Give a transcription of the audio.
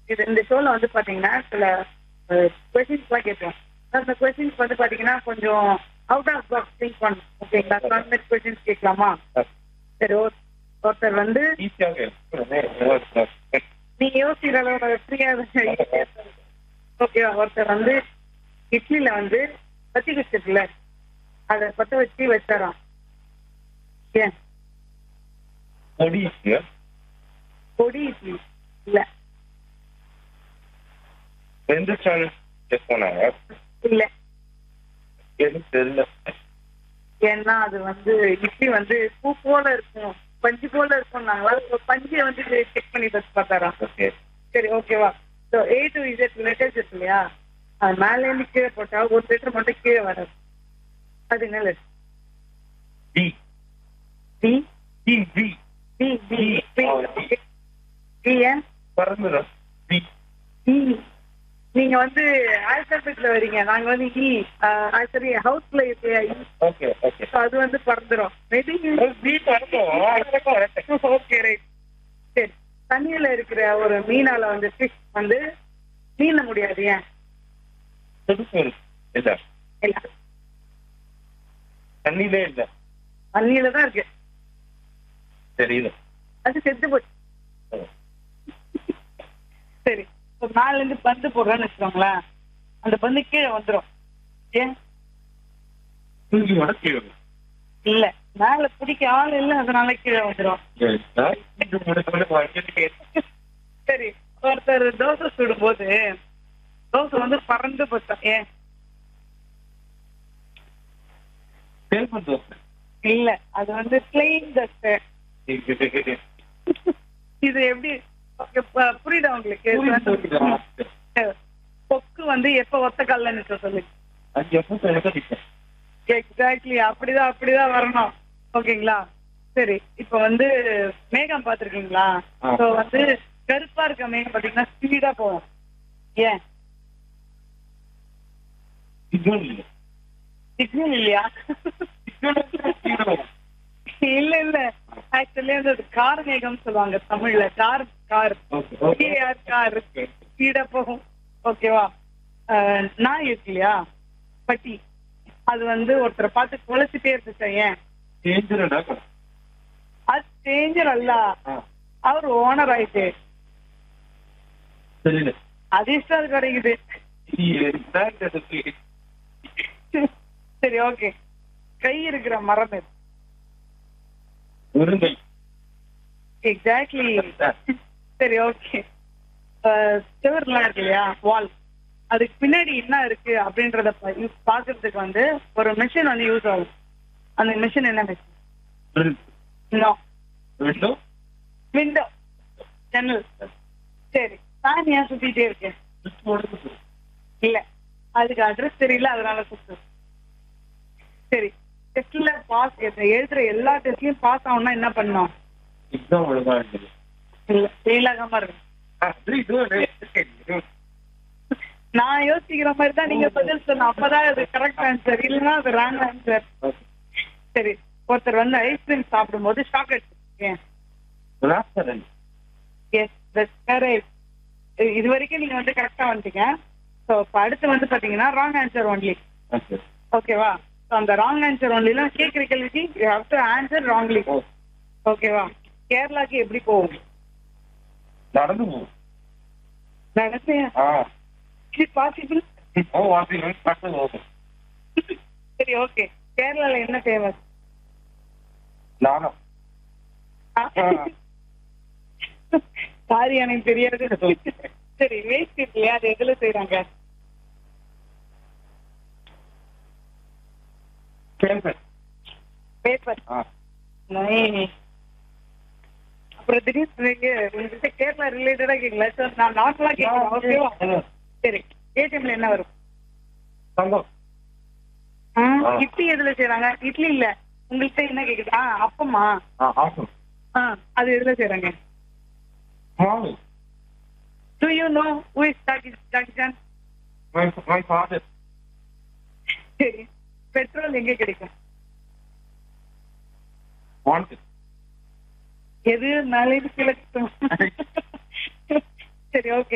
இது இந்த ஷோல வந்து பாத்தீங்கன்னா சில கொஸ்டின்ஸ்லாம் கேட்போம் அந்த கொஸ்டின்ஸ் வந்து பாத்தீங்கன்னா கொஞ்சம் அவுட் ஆஃப் பாக்ஸ் திங்க் பண்ணும் ஓகேங்களா கான்வெக்ட் கொஸ்டின்ஸ் கேட்கலாமா சரி ஒரு- ஒருத்தர் வந்து ஈஸியாக இருக்கும் நீங்க யோசிக்கிற அளவு ஃப்ரீயா ஓகேவா ஒருத்தர் வந்து இட்லில வந்து பத்தி வச்சிருக்குல்ல அதை பத்த வச்சு வச்சாராம் ஏன் பொடி ஈஸியா பொடி இட்லி இல்ல எந்த சேனல் செக் பண்ணாங்க இல்ல எனக்கு தெரியல ஏன்னா அது வந்து இட்லி வந்து பூ போல இருக்கும் பஞ்சு போல இருக்கும்னாங்களா So, பஞ்சை வந்து செக் பண்ணி வச்சு பார்த்தாராம் ஓகே சரி ஓகேவா so A to Z letters இருக்கு இல்லையா அது மேல இருந்து கீழே போட்டா ஒரு லெட்டர் மட்டும் கீழே வராது அது என்ன letter T T T T T T T ஏன் பறந்துடும் டி டி நீங்க வந்து ஆல்பபெட்ல வரீங்க நாங்க வந்து இ சரி ஹவுஸ்ல இருக்கு ஓகே ஓகே So, அது வந்து பறந்துரும் மேபி டி பறக்கும் ஓகே ரைட் சரி தண்ணியில இருக்கிற ஒரு மீனால வந்து ஃபிஷ் வந்து மீன முடியாது ஏன் செதுக்கும் இல்ல இல்ல தண்ணியிலே இல்ல தண்ணியில தான் இருக்கு தெரியல அது செத்து போச்சு சரி இப்போ மேல இருந்து பந்து போடுறோன்னு வச்சுக்கோங்களேன் அந்த பந்து கீழே வந்துரும் ஏன் தூக்கி உடச்சி இல்ல மேல பிடிக்க ஆள் இல்ல அதனால கீழே வந்துரும் சரி ஒருத்தர் தோசை சுடும்போது தோசை வந்து பறந்து போச்சா ஏன் இல்ல அது வந்து பிளெயின் தோசை இது எப்படி okay, ப- புரியுதா உங்களுக்கு கொக்கு வந்து எப்ப ஒத்த கால்ல நிக்க சொல்லு எக்ஸாக்ட்லி அப்படிதான் அப்படிதான் வரணும் ஓகேங்களா சரி இப்ப வந்து மேகம் பாத்திருக்கீங்களா ஆ. சோ வந்து கருப்பா இருக்க மேகம் பாத்தீங்கன்னா ஸ்பீடா போகும் ஏன் சிக்னல் இல்லையா இல்ல இல்ல ஆக்சுவலி வந்து அது கார் மேகம் சொல்லுவாங்க தமிழ்ல கார் கார் கார் கார் ஸ்பீடா போகும் ஓகேவா அஹ், நாய் இருக்கு இல்லையா பட்டி அது வந்து ஒருத்தரை பார்த்து குலைச்சிட்டே இருந்துச்சு ஏன் அது டேஞ்சர் அல்ல அவர் ஓனர் ஆயிட்டு அதிர்ஷ்டம் அது கிடைக்குது சரி ஓகே கை இருக்கிற மரம் இது உருண்டை எக்ஸாக்ட்லி சரி ஓகே செவர்லாம் இருக்கு இல்லையா வால் அதுக்கு பின்னாடி என்ன இருக்கு அப்படின்றத பா- யூ- பாக்குறதுக்கு வந்து ஒரு மிஷின் வந்து யூஸ் ஆகும் அந்த மிஷின் என்ன மிஷின் நோ விண்டோ விண்டோ ஜன்னல் சரி ஃபேன் ஏன் சுத்திட்டே இருக்கு இல்ல அதுக்கு அட்ரஸ் தெரியல அதனால சுத்து சரி டெஸ்ட்ல பாஸ் எழுதுற எல்லா டெஸ்ட்லயும் பாஸ் ஆகணும்னா என்ன பண்ணணும் எக்ஸாம் ஒழுங்கா இருந்தது இல்ல ஃபெயில் ஆகாம இருக்கு நான் யோசிக்கிற மாதிரி தான் நீங்க பதில் சொன்ன அப்பதான் அது கரெக்ட் ஆன்சர் இல்லைன்னா அது ராங் ஆன்சர் சரி ஒருத்தர் வந்து ஐஸ்கிரீம் சாப்பிடும்போது சாக்லேட் ஏன் எஸ் தட்ஸ் கரெக்ட் இது வரைக்கும் நீங்க வந்து கரெக்டா வந்துட்டீங்க ஸோ இப்போ அடுத்து வந்து பாத்தீங்கன்னா ராங் ஆன்சர் ஒன்லி ஓகேவா ஸோ அந்த ராங் ஆன்சர் ஒன்லிலாம் கேட்குற கேள்விக்கு you have to answer wrongly ஓகேவா கேரளாக்கு எப்படி போகும் நடந்து போகும் நடந்தேன் ஆ இது பாசிபிள் ஓ வாசிங்க பட்டு போகும் சரி ஓகே கேரளால என்ன ஃபேமஸ் நானும் சாரி எனக்கு தெரியாது சரி வேஸ்ட் இல்லையா அது எதுல செய்யறாங்க கேள்வி பேப்பர் ஆ அப்புறம் திடீர்னு நீங்க உங்ககிட்ட கேரளா ரிலேட்டடா கேட்கல சார் நான் நார்மலா கேட்கலாம் ஓகேவா சரி ஏடிஎம்ல என்ன வரும் தங்கம் ஆ, ஆ. இட்லி எதுல செய்யறாங்க இட்லி இல்ல உங்கள்கிட்ட என்ன கேக்குது ஆ அப்பமா ஆ ஆசம் ஆ அது எதுல செய்யறாங்க மாவு do you know who is Pakistan my my father சரி பெட்ரோல் எங்க கிடைக்கும் வாண்ட் எது மேலே கீழே சரி ஓகே